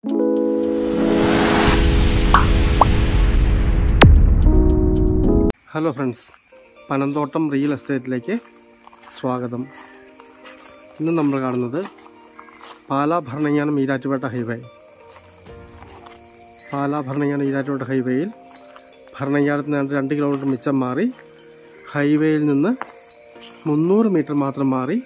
hello friends Panamthottam real എസ്റ്റേറ്റിലേക്ക് സ്വാഗതം ഇന്ന് നമ്മൾ കാണുന്നത് പാലാ ഭരണങ്ങാനം ഈരാറ്റുപേട്ട ഹൈവേ പാലാ ഭരണങ്ങാനം ഈരാറ്റുപേട്ട ഹൈവേയിൽ ഭരണങ്ങാനത്തിന് രണ്ട് രണ്ട് കിലോമീറ്റർ മിച്ചം മാറി ഹൈവേയിൽ നിന്ന് മുന്നൂറ് മീറ്റർ മാത്രം മാറി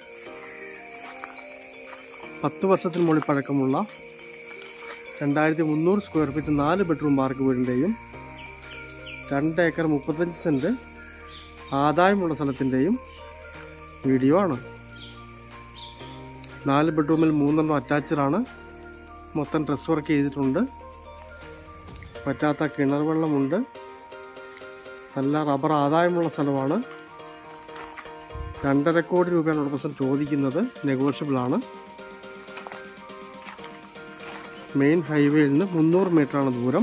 പത്ത് വർഷത്തിന് മുകളിൽ പഴക്കമുള്ള രണ്ടായിരത്തി മുന്നൂറ് സ്ക്വയർ ഫീറ്റ് നാല് ബെഡ്റൂം പാർക്ക് വീടിൻ്റെയും രണ്ട് ഏക്കർ മുപ്പത്തഞ്ച് സെൻറ്റ് ആദായമുള്ള സ്ഥലത്തിൻ്റെയും വീഡിയോ ആണ് നാല് ബെഡ്റൂമിൽ മൂന്നെണ്ണം അറ്റാച്ച്ഡ് ആണ് മൊത്തം ഡ്രസ് വർക്ക് ചെയ്തിട്ടുണ്ട് പറ്റാത്ത കിണർ വെള്ളമുണ്ട് നല്ല റബ്ബർ ആദായമുള്ള സ്ഥലമാണ് രണ്ടര കോടി രൂപയാണ് ഉടമസ്ഥൻ ചോദിക്കുന്നത് നെഗോഷ്യബിൾ ആണ് മെയിൻ ഹൈവേയിൽ നിന്ന് മുന്നൂറ് മീറ്ററാണ് ദൂരം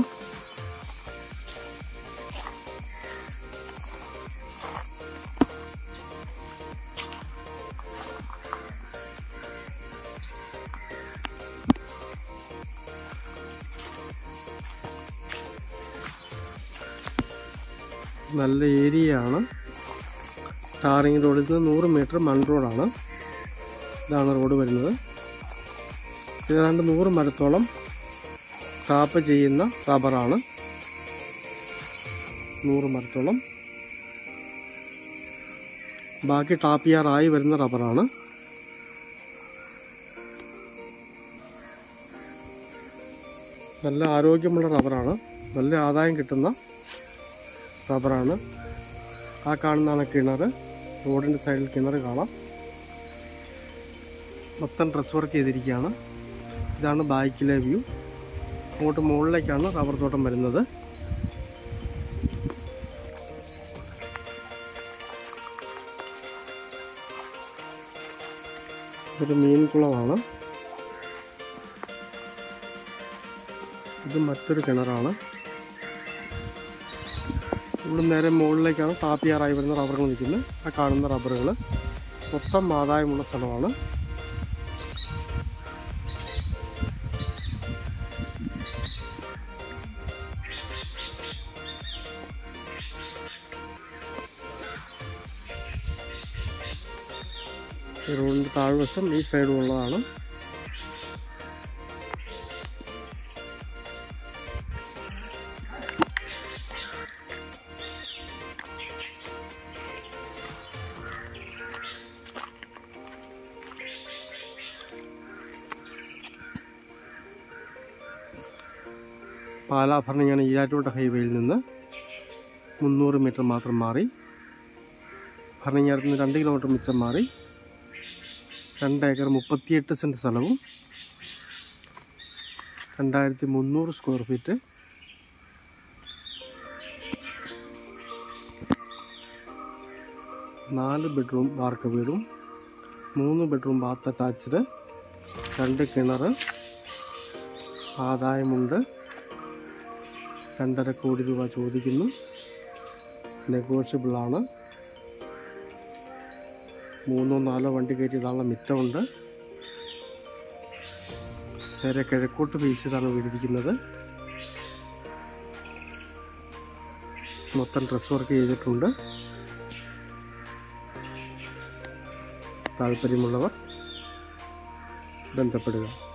നല്ല ഏരിയയാണ് ടാറിങ് റോഡിൽ നിന്ന് നൂറ് മീറ്റർ മൺ റോഡാണ് ഇതാണ് റോഡ് വരുന്നത് ഏതാണ്ട് നൂറ് മരത്തോളം ടാപ്പ് ചെയ്യുന്ന റബ്ബറാണ് നൂറ് മരത്തോളം ബാക്കി ടാപ്പ് ചെയ്യാറായി വരുന്ന റബ്ബറാണ് നല്ല ആരോഗ്യമുള്ള റബ്ബറാണ് നല്ല ആദായം കിട്ടുന്ന റബ്ബറാണ് ആ കാണുന്നതാണ് കിണർ റോഡിൻ്റെ സൈഡിൽ കിണർ കാണാം മൊത്തം ഡ്രസ് വർക്ക് ചെയ്തിരിക്കുകയാണ് ഇതാണ് ബാക്കിലെ വ്യൂ അങ്ങോട്ട് മുകളിലേക്കാണ് റബ്ബർ തോട്ടം വരുന്നത് ഇതൊരു മീൻകുളമാണ് ഇത് മറ്റൊരു കിണറാണ് ഇവിടെ നേരെ മുകളിലേക്കാണ് ടാപ്പിയാറായി വരുന്ന റബ്ബറുകൾ നിൽക്കുന്നത് ആ കാണുന്ന റബ്ബറുകൾ മൊത്തം ആദായമുള്ള സ്ഥലമാണ് ഈ റോഡിൻ്റെ താഴ്വശം ഈ സൈഡും ഉള്ളതാണ് പാലാ ഭരണങ്ങാന ഈരാറ്റോട്ട ഹൈവേയിൽ നിന്ന് മുന്നൂറ് മീറ്റർ മാത്രം മാറി ഭരണങ്ങാനത്ത് നിന്ന് രണ്ട് കിലോമീറ്റർ മിച്ചം മാറി രണ്ട് ഏക്കർ മുപ്പത്തിയെട്ട് സെൻറ്റ് സ്ഥലവും രണ്ടായിരത്തി മുന്നൂറ് സ്ക്വയർ ഫീറ്റ് നാല് ബെഡ്റൂം വാർക്ക വീടും മൂന്ന് ബെഡ്റൂം ബാത്ത് അറ്റാച്ച്ഡ് രണ്ട് കിണർ ആദായമുണ്ട് രണ്ടര കോടി രൂപ ചോദിക്കുന്നു നെഗോഷ്യബിളാണ് മൂന്നോ നാലോ വണ്ടി കയറ്റിയതാണുള്ള മിറ്റമുണ്ട് നേരെ കിഴക്കോട്ട് വീശിയതാണ് വീടിരിക്കുന്നത് മൊത്തം ഡ്രസ് വർക്ക് ചെയ്തിട്ടുണ്ട് താല്പര്യമുള്ളവർ ബന്ധപ്പെടുക